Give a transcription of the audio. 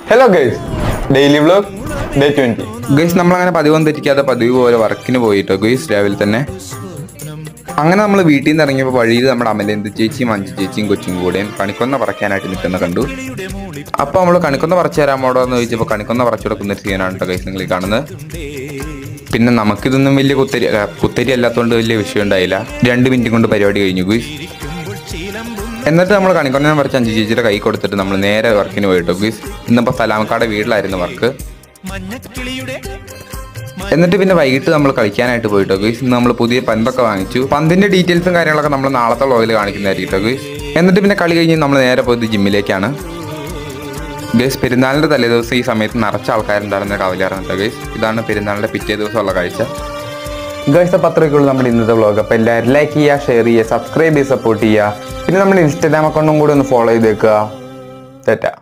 hello guys daily vlog day twenty guys നമ്മളങ്ങനെ പതിവൊന്നും തെറ്റിക്കാതെ പതിവ് പോലെ വർക്കിന് പോയിട്ടോ ഗൈസ് രാവിലെ തന്നെ അങ്ങനെ നമ്മൾ വീട്ടിൽ നിന്ന് ഇറങ്ങിയപ്പോൾ വഴിയിൽ നമ്മുടെ അമലേന്ത് ചേച്ചിയും അഞ്ചു ചേച്ചിയും കൊച്ചും കൂടെയും കണിക്കൊന്ന പറിക്കാനായിട്ട് നിൽക്കുന്ന കണ്ടു അപ്പോൾ നമ്മൾ കണിക്കൊന്ന പറിച്ചു തരാമോടോ എന്ന് ചോദിച്ചപ്പോൾ കണിക്കൊന്ന പറിച്ചു കൊടുക്കുന്ന ഒരു സീനാണ് കേട്ടോ ഗൈസ് നിങ്ങൾ ഈ കാണുന്നത് പിന്നെ നമുക്കിതൊന്നും വലിയ കുത്തരി അല്ല, കുത്തരി അല്ലാത്തതുകൊണ്ട് വലിയ വിഷയം ഉണ്ടായില്ല രണ്ട് മിനിറ്റ് കൊണ്ട് പരിപാടി കഴിഞ്ഞു ഗുയ്സ് എന്നിട്ട് നമ്മൾ കണിക്കൊന്ന പറിച്ച് അഞ്ചു ചേച്ചിയുടെ കൈ കൊടുത്തിട്ട് നമ്മൾ നേരെ വർക്കിന് പോയിട്ടോ ഗുയ്സ് ഇന്നിപ്പോൾ സലാമക്കാടെ വീട്ടിലായിരുന്നു വർക്ക് എന്നിട്ട് പിന്നെ വൈകിട്ട് നമ്മൾ കളിക്കാനായിട്ട് പോയിട്ടോ ഗുയ്സ് ഇന്ന് നമ്മൾ പുതിയ പന്തൊക്കെ വാങ്ങിച്ചു പന്തിന്റെ ഡീറ്റെയിൽസും കാര്യങ്ങളൊക്കെ നമ്മൾ നാളത്തെ വ്ളോഗിൽ കാണിക്കുന്നതായിരിക്കും കേട്ടോ ഗുയ്സ് എന്നിട്ട് പിന്നെ കളി കഴിഞ്ഞ് നമ്മൾ നേരെ പോയത് ജിമ്മിലേക്കാണ് ഗേസ് പെരുന്നാളിന്റെ തലേദിവസം ഈ സമയത്ത് നിറച്ച ആൾക്കാരുണ്ടായിരുന്ന കവലായിരുന്നു കേട്ടോ ഗേസ് ഇതാണ് പെരുന്നാളിന്റെ പിറ്റേ ദിവസമുള്ള കാഴ്ച ഗേഴ്സ് പത്രക്കുള്ളൂ നമ്മുടെ ഇന്നത്തെ വ്ളോഗ് അപ്പോൾ എല്ലാവരും ലൈക്ക് ചെയ്യുക ഷെയർ ചെയ്യുക സബ്സ്ക്രൈബ് ചെയ്ത് സപ്പോർട്ട് ചെയ്യുക പിന്നെ നമ്മുടെ ഇൻസ്റ്റാഗ്രാം അക്കൗണ്ടും കൂടി ഒന്ന് ഫോളോ ചെയ്തേക്കുക തെറ്റാ